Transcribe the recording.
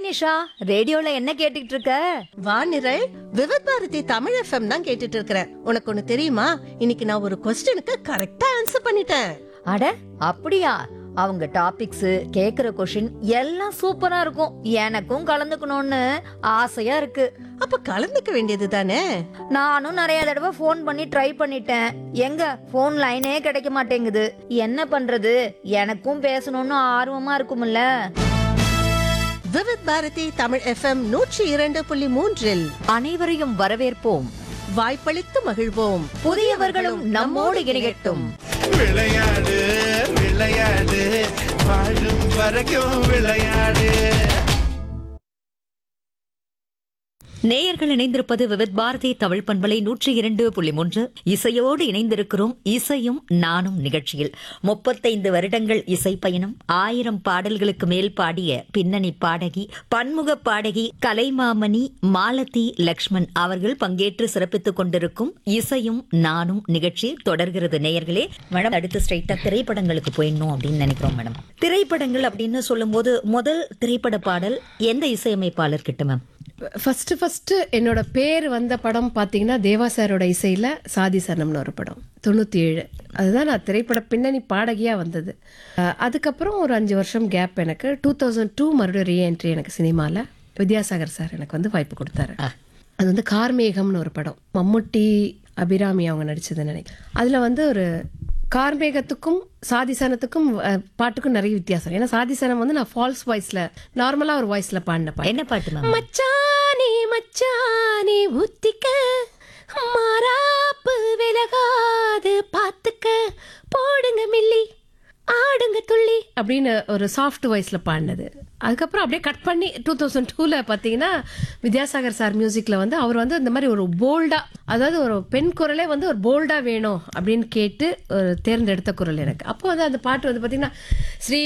நிஷா ரேடியோல என்ன கேட்டுட்டு இருக்க வானிரல் விவத் பாரதி தமிழ் எஃப்எம் தான் கேட்டுட்டு இருக்கிறேன் உனக்கு ஒண்ணு தெரியுமா இன்னைக்கு நான் ஒரு கொஸ்டினுக்கு கரெக்டா ஆன்சர் பண்ணிட்டேன் அட அப்படியா அவங்க டாபிக்ஸ் கேக்குற கொஷின் எல்லாம் சூப்பரா இருக்கும் எனக்கும் கலந்துக்கணும்னு ஆசையா இருக்கு அப்ப கலந்துக்க வேண்டியது தானே நானும் நிறைய தடவை ஃபோன் பண்ணி ட்ரை பண்ணிட்டேன் எங்க ஃபோன் லைனே கிடைக்க மாட்டேங்குது என்ன பண்றது எனக்கும் பேசணும்னு ஆர்வமா இருக்கும்ல விவத் பாரதி தமிழ் எஃப்எம் நூற்றி இரண்டு புள்ளி மூன்றில் அனைவரையும் வரவேற்போம் வாய்ப்பளித்து மகிழ்வோம் புதியவர்களும் நம்மோடு இணையட்டும் விளையாடு விளையாடு வாழும் வரைக்கும் விளையாடு நேயர்கள் இணைந்திருப்பது விவித் பாரதி தமிழ் பண்பலை நூற்றி இரண்டு புள்ளி மூன்று இசையோடு இணைந்திருக்கிறோம் இசையும் நானும் நிகழ்ச்சியில் முப்பத்தைந்து வருடங்கள் இசை பயணம் ஆயிரம் பாடல்களுக்கு மேல் பாடிய பின்னணி பாடகி பன்முக பாடகி கலைமாமணி மாலதி லக்ஷ்மண் அவர்கள் பங்கேற்று சிறப்பித்துக் கொண்டிருக்கும் இசையும் நானும் நிகழ்ச்சி தொடர்கிறது நேயர்களே மேடம் அடுத்து ஸ்ட்ரைட்டா திரைப்படங்களுக்கு போயிடணும் அப்படின்னு நினைக்கிறோம் மேடம் திரைப்படங்கள் அப்படின்னு சொல்லும்போது முதல் திரைப்பட பாடல் எந்த இசையமைப்பாளர் கிட்ட மேம் ஃபர்ஸ்ட் ஃபர்ஸ்ட் என்னோட பேர் வந்த படம் பார்த்தீங்கன்னா தேவா சாரோட இசையில் சாதி சரணம்னு ஒரு படம் தொண்ணூற்றி ஏழு அதுதான் நான் திரைப்பட பின்னணி பாடகியாக வந்தது அஹ் அதுக்கப்புறம் ஒரு அஞ்சு வருஷம் கேப் எனக்கு டூ தௌசண்ட் டூ மறுபடியும் ரீஎன்ட்ரி எனக்கு சினிமாவில் வித்யாசாகர் சார் எனக்கு வந்து வாய்ப்பு கொடுத்தாரு அது வந்து கார்மேகம்னு ஒரு படம் மம்முட்டி அபிராமி அவங்க நடிச்சதுன்னு நினைக்கிறேன் அதில் வந்து ஒரு கார்மேகத்துக்கும் சாதிசனத்துக்கும் அஹ், பாட்டுக்கும் நிறைய வித்தியாசம் ஏன்னா சாதிசனம் வந்து நான் ஃபால்ஸ் வாய்ஸ்ல நார்மலா ஒரு வாய்ஸ்ல பாடின பாட்டு என்ன பாட்டு மேம் மச்சானே மச்சானே ஊத்திக்க மாறாப்பு விலகாது பாத்துக்க போடுங்க மில்லி ஆடுங்க துள்ளி அப்படின்னு ஒரு சாஃப்ட் வாய்ஸ்ல பாடினது அதுக்கப்புறம் அப்படியே கட் பண்ணி டூ தௌசண்ட் டூவில் பார்த்தீங்கன்னா வித்யாசாகர் சார் மியூசிக்கில் வந்து அவர் வந்து இந்த மாதிரி ஒரு போல்டா அதாவது ஒரு பெண் குரலே வந்து ஒரு போல்டா வேணும் அப்படின்னு கேட்டு ஒரு தேர்ந்தெடுத்த குரல் எனக்கு அப்போ வந்து அந்த பாட்டு வந்து பார்த்தீங்கன்னா ஸ்ரீ